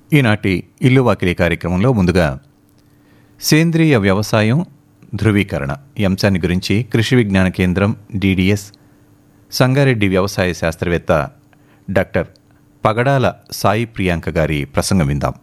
ఈనాటి ఇల్లు వాకిలి కార్యక్రమంలో ముందుగా సేంద్రియ వ్యవసాయం ధృవీకరణ ఈ అంశాన్ని గురించి కృషి విజ్ఞాన కేంద్రం డిడిఎస్ సంగారెడ్డి వ్యవసాయ శాస్త్రవేత్త డాక్టర్ పగడాల సాయి ప్రియాంక గారి ప్రసంగం విందాం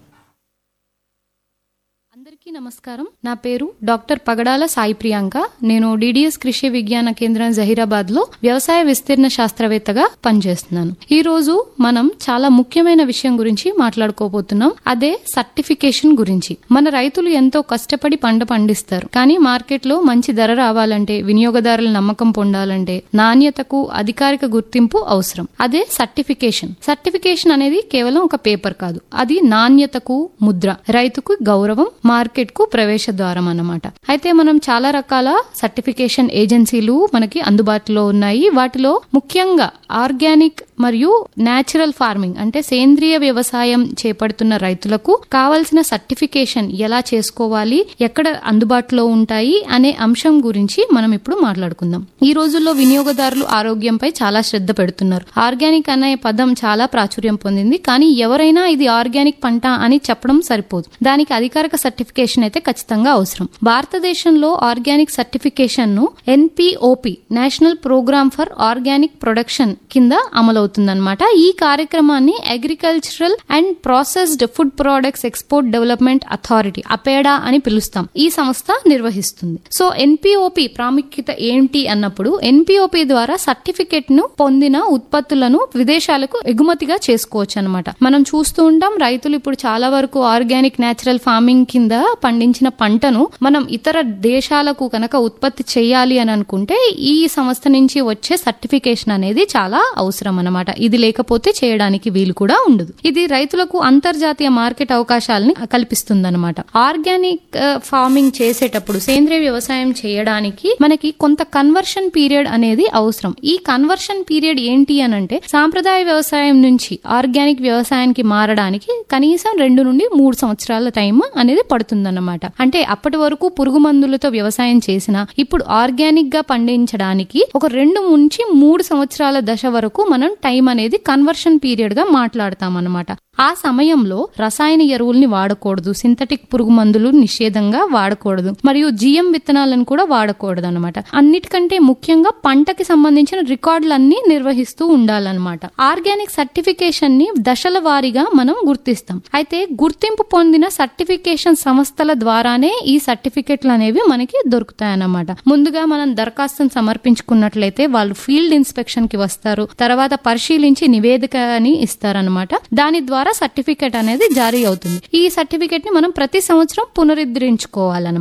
అందరికీ నమస్కారం నా పేరు డాక్టర్ పగడాల సాయి ప్రియాంక నేను డిడిఎస్ కృషి విజ్ఞాన కేంద్రం జహీరాబాద్ లో వ్యవసాయ విస్తీర్ణ శాస్త్రవేత్తగా పనిచేస్తున్నాను ఈ రోజు మనం చాలా ముఖ్యమైన విషయం గురించి మాట్లాడుకోబోతున్నాం అదే సర్టిఫికేషన్ గురించి మన రైతులు ఎంతో కష్టపడి పంట పండిస్తారు కానీ మార్కెట్ లో మంచి ధర రావాలంటే వినియోగదారుల నమ్మకం పొందాలంటే నాణ్యతకు అధికారిక గుర్తింపు అవసరం అదే సర్టిఫికేషన్ సర్టిఫికేషన్ అనేది కేవలం ఒక పేపర్ కాదు అది నాణ్యతకు ముద్ర రైతుకు గౌరవం మార్కెట్ కు ప్రవేశ ద్వారం అన్నమాట అయితే మనం చాలా రకాల సర్టిఫికేషన్ ఏజెన్సీలు మనకి అందుబాటులో ఉన్నాయి వాటిలో ముఖ్యంగా ఆర్గానిక్ మరియు నేచురల్ ఫార్మింగ్ అంటే సేంద్రియ వ్యవసాయం చేపడుతున్న రైతులకు కావలసిన సర్టిఫికేషన్ ఎలా చేసుకోవాలి ఎక్కడ అందుబాటులో ఉంటాయి అనే అంశం గురించి మనం ఇప్పుడు మాట్లాడుకుందాం ఈ రోజుల్లో వినియోగదారులు ఆరోగ్యంపై చాలా శ్రద్ధ పెడుతున్నారు ఆర్గానిక్ అనే పదం చాలా ప్రాచుర్యం పొందింది కానీ ఎవరైనా ఇది ఆర్గానిక్ పంట అని చెప్పడం సరిపోదు దానికి అధికారిక సర్టిఫికేషన్ అయితే ఖచ్చితంగా అవసరం భారతదేశంలో ఆర్గానిక్ సర్టిఫికేషన్ ను NPOP national programme for organic production కింద అమలవుతుందన్నమాట ఈ కార్యక్రమాన్ని agricultural and processed food products export development authority APEDA అని పిలుస్తాం ఈ సంస్థ నిర్వహిస్తుంది సో ఎన్పిఓపి ప్రాముఖ్యత ఏంటి అన్నప్పుడు ఎన్పిఓపి ద్వారా సర్టిఫికెట్ ను పొందిన ఉత్పత్తులను విదేశాలకు ఎగుమతిగా చేసుకోవచ్చు అనమాట మనం చూస్తూ ఉంటాం రైతులు ఇప్పుడు చాలా వరకు ఆర్గానిక్ నేచురల్ ఫార్మింగ్ కింద పండించిన పంటను మనం ఇతర దేశాలకు కనుక ఉత్పత్తి చేయాలి అని అనుకుంటే ఈ సంస్థ నుంచి వచ్చే సర్టిఫికేషన్ అనేది చాలా అవసరం అనమాట ఇది లేకపోతే చేయడానికి వీలు కూడా ఉండదు ఇది రైతులకు అంతర్జాతీయ మార్కెట్ అవకాశాలని కల్పిస్తుందన్నమాట ఆర్గానిక్ ఆ, ఫార్మింగ్ చేసేటప్పుడు సేంద్రియ వ్యవసాయం చేయడానికి మనకి కొంత కన్వర్షన్ పీరియడ్ అనేది అవసరం ఈ కన్వర్షన్ పీరియడ్ ఏంటి అని అంటే సాంప్రదాయ వ్యవసాయం నుంచి ఆర్గానిక్ వ్యవసాయానికి మారడానికి కనీసం రెండు నుండి మూడు సంవత్సరాల టైం అనేది పడుతుందన్నమాట అంటే అప్పటి వరకు పురుగు మందులతో వ్యవసాయం చేసిన ఇప్పుడు ఆర్గానిక్ గా పండించడానికి ఒక రెండు నుంచి మూడు సంవత్సరాల దశ వరకు మనం టైం అనేది కన్వర్షన్ పీరియడ్ గా మాట్లాడతాం అనమాట ఆ సమయంలో రసాయన ఎరువుల్ని వాడకూడదు సింథటిక్ పురుగు మందులు నిషేధంగా వాడకూడదు మరియు జిఎం విత్తనాలను కూడా వాడకూడదు అనమాట అన్నిటికంటే ముఖ్యంగా పంటకి సంబంధించిన రికార్డులన్నీ నిర్వహిస్తూ ఉండాలన్నమాట ఆర్గానిక్ సర్టిఫికేషన్ ని దశల వారీగా మనం గుర్తిస్తాం అయితే గుర్తింపు పొందిన సర్టిఫికేషన్ సంస్థల ద్వారానే ఈ సర్టిఫికెట్లు అనేవి మనకి దొరుకుతాయన్నమాట ముందుగా మనం దరఖాస్తును సమర్పించుకున్నట్లయితే వాళ్ళు ఫీల్డ్ ఇన్స్పెక్షన్ కి వస్తారు తర్వాత పరిశీలించి నివేదికని ఇస్తారనమాట దాని ద్వారా సర్టిఫికెట్ అనేది జారీ అవుతుంది ఈ సర్టిఫికెట్ ని మనం ప్రతి సంవత్సరం పునరుద్ధరించుకోవాలన్నమాట